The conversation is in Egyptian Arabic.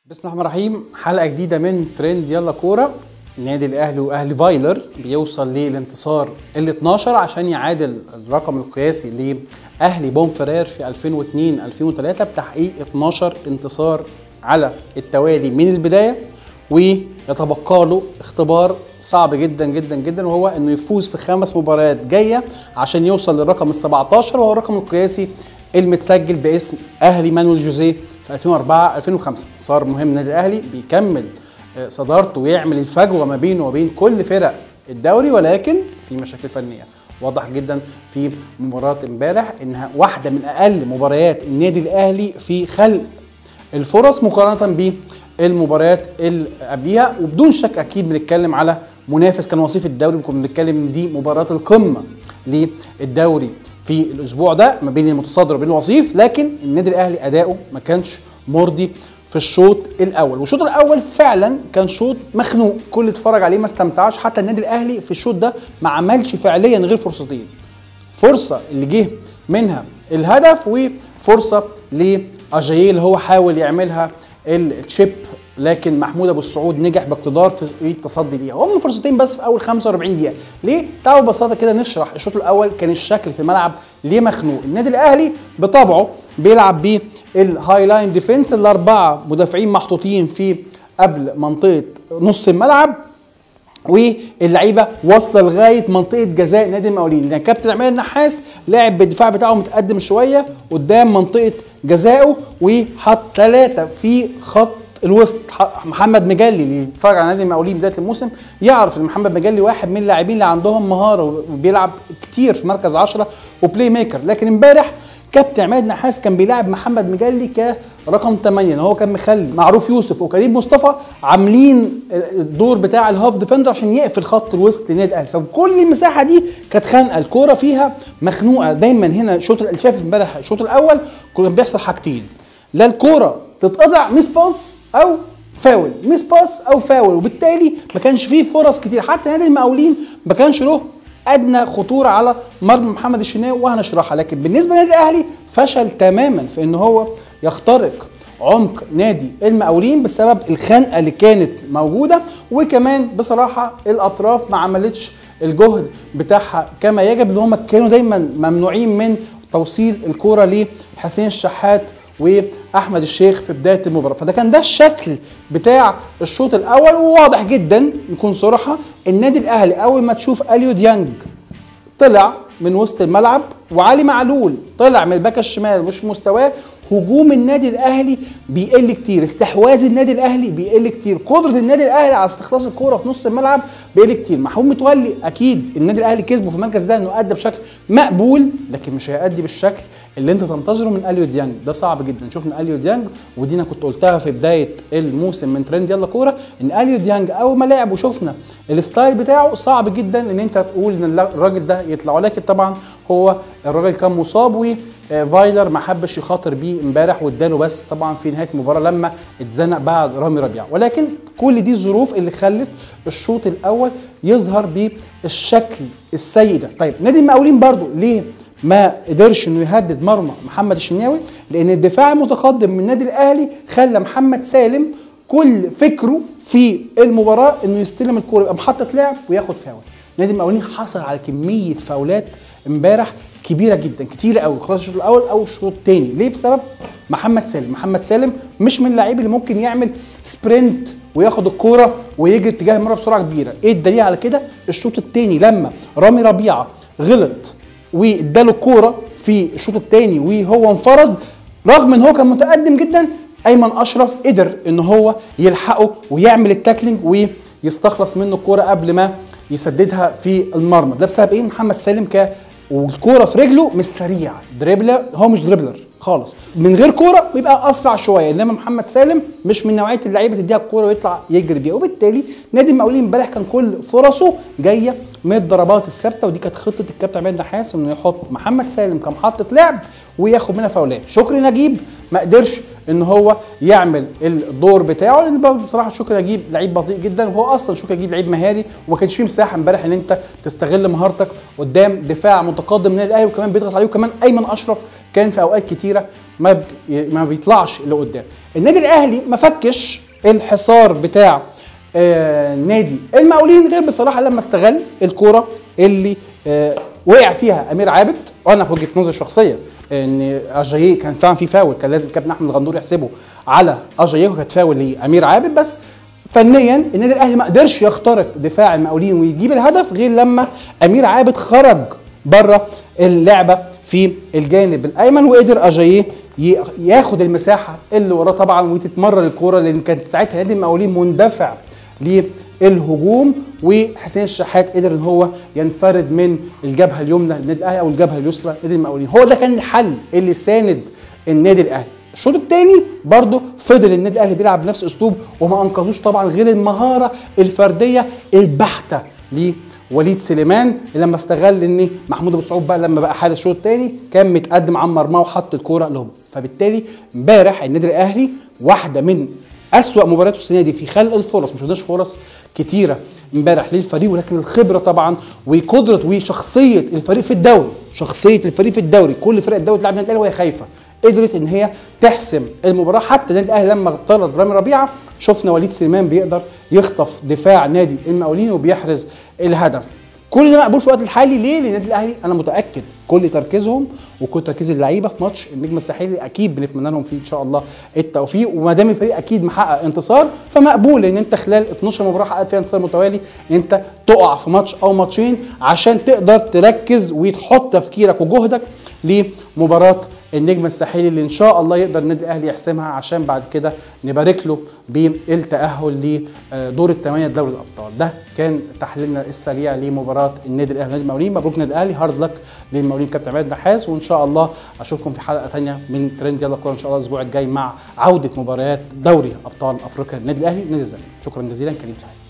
بسم الله الرحمن الرحيم حلقه جديده من ترند يلا كوره النادي الاهلي واهلي فايلر بيوصل للانتصار ال 12 عشان يعادل الرقم القياسي لاهلي بونفرير في 2002 2003 بتحقيق 12 انتصار على التوالي من البدايه ويتبقى له اختبار صعب جدا جدا جدا وهو انه يفوز في خمس مباريات جايه عشان يوصل للرقم ال 17 وهو الرقم القياسي المتسجل باسم اهلي مانويل جوزيه في 2004 2005 صار مهم النادي الاهلي بيكمل صدارته ويعمل الفجوه ما بينه وبين كل فرق الدوري ولكن في مشاكل فنيه واضح جدا في مباراه امبارح انها واحده من اقل مباريات النادي الاهلي في خلق الفرص مقارنه بالمباريات اللي قبليها وبدون شك اكيد بنتكلم على منافس كان وصيف الدوري كنا بنتكلم ان دي مباراه القمه للدوري في الاسبوع ده ما بين المتصدر وبين الوصيف لكن النادي الاهلي اداؤه ما كانش مرضي في الشوط الاول والشوط الاول فعلا كان شوط مخنوق كل اللي اتفرج عليه ما استمتعش حتى النادي الاهلي في الشوط ده ما عملش فعليا غير فرصتين فرصه اللي جه منها الهدف وفرصه لاجاييه اللي هو حاول يعملها التشيب لكن محمود ابو السعود نجح باقتدار في التصدي ليها هم فرصتين بس في اول 45 دقيقه ليه تعالوا ببساطه كده نشرح الشوط الاول كان الشكل في الملعب ليه مخنوق النادي الاهلي بطبعه بيلعب بالهاي لاين ديفنس الاربعه مدافعين محطوطين في قبل منطقه نص الملعب واللعيبه واصله لغايه منطقه جزاء نادي المقاولين لان كابتن عماد النحاس لاعب بالدفاع بتاعه متقدم شويه قدام منطقه جزائه وحط ثلاثه في خط الوسط محمد مجلي اللي بيتفرج على نادي المقاولين بدايه الموسم يعرف ان محمد مجلي واحد من اللاعبين اللي عندهم مهاره وبيلعب كتير في مركز 10 وبلاي ميكر لكن امبارح كابتن عماد نحاس كان بيلاعب محمد مجلي كرقم 8 هو كان مخلي معروف يوسف وكريم مصطفى عاملين الدور بتاع الهاف ديفندر عشان يقفل خط الوسط لنادي الاهلي فكل المساحه دي كانت خانقه الكوره فيها مخنوقه دايما هنا الشوط شايف امبارح الشوط الاول كان بيحصل حاجتين لا الكوره تتقطع ميس باس او فاول ميس باس او فاول وبالتالي ما كانش فيه فرص كتير حتى نادي المقاولين ما كانش له ادنى خطوره على مرمى محمد الشناوي وهنشرحها لكن بالنسبه للنادي الاهلي فشل تماما في ان هو يخترق عمق نادي المقاولين بسبب الخنقه اللي كانت موجوده وكمان بصراحه الاطراف ما عملتش الجهد بتاعها كما يجب ان هم كانوا دايما ممنوعين من توصيل الكوره لحسين الشحات واحمد الشيخ في بدايه المباراه فده كان ده الشكل بتاع الشوط الاول وواضح جدا نكون صراحه النادي الاهلي اول ما تشوف اليو ديانج طلع من وسط الملعب وعلي معلول طلع من الباك الشمال مش مستواه هجوم النادي الاهلي بيقل كتير استحواذ النادي الاهلي بيقل كتير قدره النادي الاهلي على استخلاص الكوره في نص الملعب بيقل كتير محمود متولي اكيد النادي الاهلي كسبه في المركز ده انه ادى بشكل مقبول لكن مش هيأدي بالشكل اللي انت تنتظره من اليو ديانج ده صعب جدا شفنا اليو ديانج ودي انا كنت قلتها في بدايه الموسم من ترند يلا كوره ان اليو ديانج اول ما لعب وشفنا الستايل بتاعه صعب جدا ان انت تقول ان الراجل ده يطلع ولكن طبعا هو الراجل كان مصاب وفايلر ما حبش يخاطر بيه امبارح واداله بس طبعا في نهايه المباراه لما اتزنق بعد رامي ربيعه ولكن كل دي الظروف اللي خلت الشوط الاول يظهر بالشكل السيء ده طيب نادي المقاولين برضو ليه ما قدرش انه يهدد مرمى محمد الشناوي لان الدفاع المتقدم من النادي الاهلي خلى محمد سالم كل فكره في المباراه انه يستلم الكوره يبقى محطه لعب وياخد فاول نادي المقاولين حصل على كميه فاولات امبارح كبيره جدا كتيره قوي خلاص الشوط الاول او الشوط الثاني ليه بسبب محمد سالم محمد سالم مش من اللعيب اللي ممكن يعمل سبرنت وياخد الكوره ويجري اتجاه المره بسرعه كبيره ايه الدليل على كده الشوط الثاني لما رامي ربيعه غلط واداله الكوره في الشوط الثاني وهو انفرد رغم ان هو كان متقدم جدا ايمن اشرف قدر ان هو يلحقه ويعمل التاكلينج ويستخلص منه الكوره قبل ما يسددها في المرمى ده بسبب ايه محمد سالم ك والكوره في رجله مش سريع دريبلر هو مش دريبلر خالص من غير كوره بيبقى اسرع شويه انما محمد سالم مش من نوعيه اللعيبه تديها الكوره ويطلع يجري بيها وبالتالي نادي المقاولين امبارح كان كل فرصه جايه من الضربات الثابته ودي كانت خطه الكابتن عماد نحاس انه يحط محمد سالم كمحطه لعب وياخد منها فاولات شكري نجيب ما قدرش ان هو يعمل الدور بتاعه لان بصراحه شكري نجيب لعيب بطيء جدا وهو اصلا شكري نجيب لعيب مهاري وما كانش فيه مساحه امبارح ان انت تستغل مهارتك قدام دفاع متقدم من الاهلي وكمان بيضغط عليه وكمان ايمن اشرف كان في اوقات كتيره ما بي ما بيطلعش لقدام النادي الاهلي ما فكش الحصار بتاع آه نادي المقاولين غير بصراحه لما استغل الكوره اللي آه وقع فيها امير عابد وانا في وجهه نظري الشخصيه ان اجاييه كان فعلا في فاول كان لازم كابتن احمد الغندور يحسبه على اجاييه وكانت فاول لامير عابد بس فنيا النادي الاهلي ما قدرش يخترق دفاع المقاولين ويجيب الهدف غير لما امير عابد خرج بره اللعبه في الجانب الايمن وقدر اجاييه ياخد المساحه اللي وراه طبعا وتتمرر الكوره لان كانت ساعتها نادي المقاولين مندفع للهجوم وحسين الشحات قدر ان هو ينفرد من الجبهه اليمنى للنادي الاهلي او الجبهه اليسرى للنادي المقاولين هو ده كان الحل اللي ساند النادي الاهلي الشوط الثاني برضه فضل النادي الاهلي بيلعب بنفس الاسلوب وما انقذوش طبعا غير المهاره الفرديه البحته لوليد سليمان لما استغل ان محمود ابو سعود بقى لما بقى حارس الشوط الثاني كان متقدم على مرماه وحط الكوره لهم فبالتالي امبارح النادي الاهلي واحده من أسوأ مبارياته السنه دي في خلق الفرص مش شفناش فرص كتيره امبارح للفريق ولكن الخبره طبعا وقدره وشخصيه الفريق في الدوري شخصيه الفريق في الدوري كل فرق الدوري تلعب النادي الاهلي وهي خايفه قدرت ان هي تحسم المباراه حتى النادي الاهلي لما طرد رامي ربيعه شفنا وليد سليمان بيقدر يخطف دفاع نادي المقاولين وبيحرز الهدف كل ده مقبول في الوقت الحالي ليه؟ لان النادي الاهلي انا متاكد كل تركيزهم وكل تركيز اللعيبه في ماتش النجم الساحلي اكيد بنتمنى لهم فيه ان شاء الله التوفيق وما دام الفريق اكيد محقق انتصار فمقبول ان انت خلال 12 مباراه حققت فيها انتصار متوالي ان انت تقع في ماتش او ماتشين عشان تقدر تركز وتحط تفكيرك وجهدك لمباراه النجم الساحلي اللي ان شاء الله يقدر النادي الاهلي يحسمها عشان بعد كده نبارك له بالتاهل لدور الثمانيه لدوري الابطال ده كان تحليلنا السريع لمباراه النادي الاهلي ونادي المقاولين مبروك النادي الاهلي هارد لك للمقاولين كابتن عماد نحاس وان شاء الله اشوفكم في حلقه ثانيه من ترند يلا كوره ان شاء الله الاسبوع الجاي مع عوده مباريات دوري ابطال افريقيا النادي الاهلي ونادي الزمالك شكرا جزيلا كريم سعيد